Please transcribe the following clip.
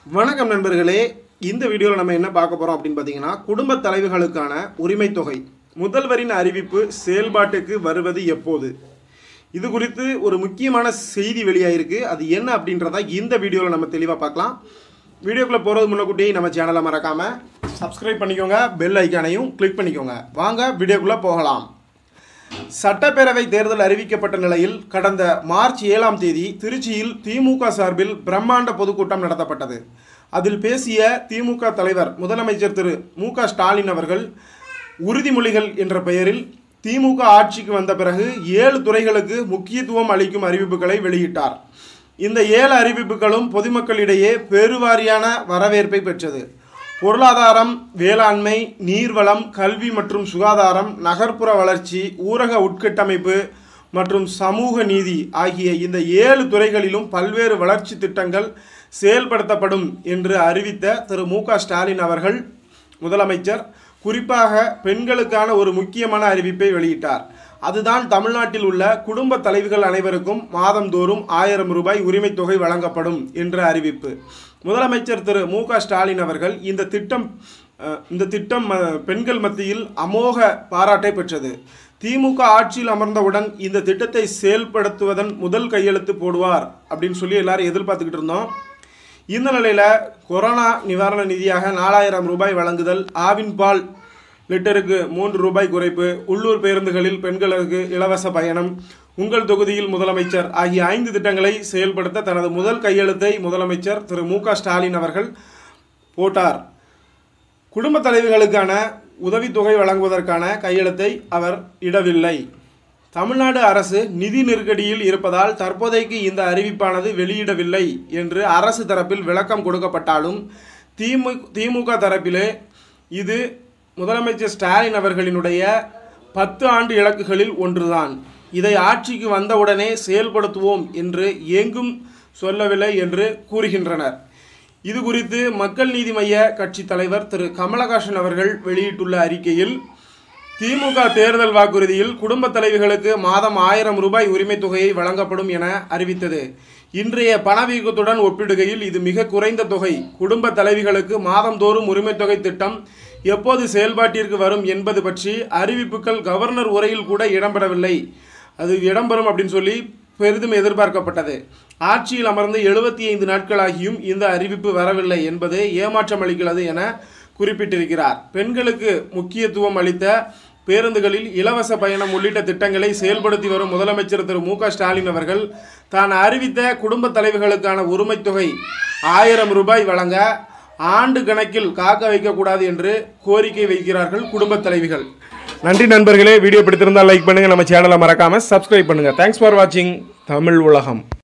வணக்கம் நண்பர்களே இந்த வீடியோவில் நம்ம என்ன பார்க்க போகிறோம் அப்படின்னு பார்த்தீங்கன்னா குடும்ப தலைவிகளுக்கான உரிமை தொகை முதல்வரின் அறிவிப்பு செயல்பாட்டுக்கு வருவது எப்போது இது குறித்து ஒரு முக்கியமான செய்தி வெளியாயிருக்கு அது என்ன அப்படின்றத இந்த வீடியோவில் நம்ம தெளிவாக பார்க்கலாம் வீடியோக்குள்ளே போகிறது முன்னக்கூட்டியே நம்ம சேனலை மறக்காமல் சப்ஸ்கிரைப் பண்ணிக்கோங்க பெல் ஐக்கானையும் கிளிக் பண்ணிக்கோங்க வாங்க வீடியோக்குள்ளே போகலாம் சட்டப்பேரவை தேர்தல் அறிவிக்கப்பட்ட நிலையில் கடந்த மார்ச் ஏழாம் தேதி திருச்சியில் திமுக சார்பில் பிரம்மாண்ட பொதுக்கூட்டம் நடத்தப்பட்டது அதில் பேசிய திமுக தலைவர் முதலமைச்சர் திரு மு க ஸ்டாலின் அவர்கள் உறுதிமொழிகள் என்ற பெயரில் திமுக ஆட்சிக்கு வந்த பிறகு ஏழு துறைகளுக்கு முக்கியத்துவம் அளிக்கும் அறிவிப்புகளை வெளியிட்டார் இந்த ஏழு அறிவிப்புகளும் பொதுமக்களிடையே பெருவாரியான வரவேற்பை பெற்றது பொருளாதாரம் வேளாண்மை நீர்வளம் கல்வி மற்றும் சுகாதாரம் நகர்ப்புற வளர்ச்சி ஊரக உட்கட்டமைப்பு மற்றும் சமூக நீதி ஆகிய இந்த ஏழு துறைகளிலும் பல்வேறு வளர்ச்சி திட்டங்கள் செயல்படுத்தப்படும் என்று அறிவித்த திரு மு க ஸ்டாலின் அவர்கள் முதலமைச்சர் குறிப்பாக பெண்களுக்கான ஒரு முக்கியமான அறிவிப்பை வெளியிட்டார் அதுதான் தமிழ்நாட்டில் உள்ள குடும்ப தலைவிகள் அனைவருக்கும் மாதந்தோறும் ஆயிரம் ரூபாய் உரிமைத் தொகை வழங்கப்படும் என்ற அறிவிப்பு முதலமைச்சர் திரு மு க ஸ்டாலின் அவர்கள் இந்த திட்டம் அஹ், இந்த திட்டம் அஹ், பெண்கள் மத்தியில் அமோக பாராட்டை பெற்றது திமுக ஆட்சியில் அமர்ந்தவுடன் இந்த திட்டத்தை செயல்படுத்துவதன் முதல் கையெழுத்து போடுவார் அப்படின்னு சொல்லி எல்லாரும் எதிர்பார்த்துக்கிட்டு இருந்தோம் இந்த நிலையில் கொரோனா நிவாரண நிதியாக நாலாயிரம் ரூபாய் வழங்குதல் ஆவின் பால் லிட்டருக்கு மூன்று ரூபாய் குறைப்பு உள்ளூர் பேருந்துகளில் பெண்களுக்கு இலவச பயணம் உங்கள் தொகுதியில் முதலமைச்சர் ஆகிய ஐந்து திட்டங்களை செயல்படுத்த தனது முதல் கையெழுத்தை முதலமைச்சர் திரு மு க ஸ்டாலின் அவர்கள் போட்டார் குடும்ப தலைவிகளுக்கான உதவித்தொகை வழங்குவதற்கான கையெழுத்தை அவர் இடவில்லை தமிழ்நாடு அரசு நிதி நெருக்கடியில் இருப்பதால் தற்போதைக்கு இந்த அறிவிப்பானது வெளியிடவில்லை என்று அரசு தரப்பில் விளக்கம் கொடுக்கப்பட்டாலும் திமு திமுக தரப்பிலே இது முதலமைச்சர் ஸ்டாலின் அவர்களினுடைய பத்து ஆண்டு இலக்குகளில் ஒன்றுதான் இதை ஆட்சிக்கு வந்தவுடனே செயல்படுத்துவோம் என்று எங்கும் சொல்லவில்லை என்று கூறுகின்றனர் இது குறித்து மக்கள் நீதி மய்ய கட்சி தலைவர் திரு கமலஹாசன் அவர்கள் வெளியிட்டுள்ள அறிக்கையில் திமுக தேர்தல் வாக்குறுதியில் குடும்ப தலைவிகளுக்கு மாதம் ஆயிரம் ரூபாய் உரிமைத் தொகையை வழங்கப்படும் என அறிவித்தது இன்றைய பணவீக்கத்துடன் ஒப்பிடுகையில் இது மிக குறைந்த தொகை குடும்ப தலைவிகளுக்கு மாதந்தோறும் உரிமைத் தொகை திட்டம் எப்போது செயல்பாட்டிற்கு வரும் என்பது பற்றி அறிவிப்புகள் கவர்னர் உரையில் கூட இடம்பெறவில்லை அது இடம்பெறும் அப்படின்னு சொல்லி பெரிதும் எதிர்பார்க்கப்பட்டது ஆட்சியில் அமர்ந்து எழுபத்தி ஐந்து நாட்களாகியும் இந்த அறிவிப்பு வரவில்லை என்பது ஏமாற்றம் அளிக்கிறது என குறிப்பிட்டிருக்கிறார் பெண்களுக்கு முக்கியத்துவம் அளித்த பேருந்துகளில் இலவச பயணம் உள்ளிட்ட திட்டங்களை செயல்படுத்தி வரும் முதலமைச்சர் திரு மு க ஸ்டாலின் அவர்கள் தான் அறிவித்த குடும்ப தலைவிகளுக்கான உரிமைத் தொகை ஆயிரம் ரூபாய் வழங்க ஆண்டு கணக்கில் காக்க வைக்கக்கூடாது என்று கோரிக்கை வைக்கிறார்கள் குடும்ப தலைவிகள் நன்றி நண்பர்களே வீடியோ பிடித்திருந்தால் லைக் பண்ணுங்க நம்ம சேனலை மறக்காம சப்ஸ்கிரைப் பண்ணுங்க தேங்க்ஸ் ஃபார் வாட்சிங் தமிழ் உலகம்